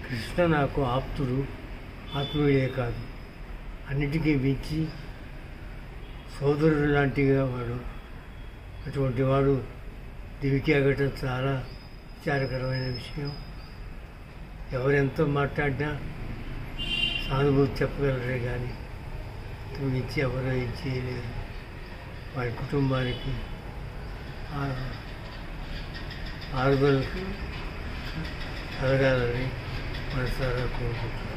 కృష్ణ నాకు ఆప్తుడు ఆత్మీయుడే కాదు అన్నిటికీ మించి సోదరుడు లాంటిగా వాడు అటువంటి వాడు దివికి అగటం చాలా విచారకరమైన విషయం ఎవరెంతో మాట్లాడినా సానుభూతి చెప్పగలరే కానీ ఇంతకు మించి ఎవరో ఏం చేయలేదు వారి కుటుంబానికి ఆ- ఆరుదలకు కలగాలని మనసారా కోరుకుంటున్నాను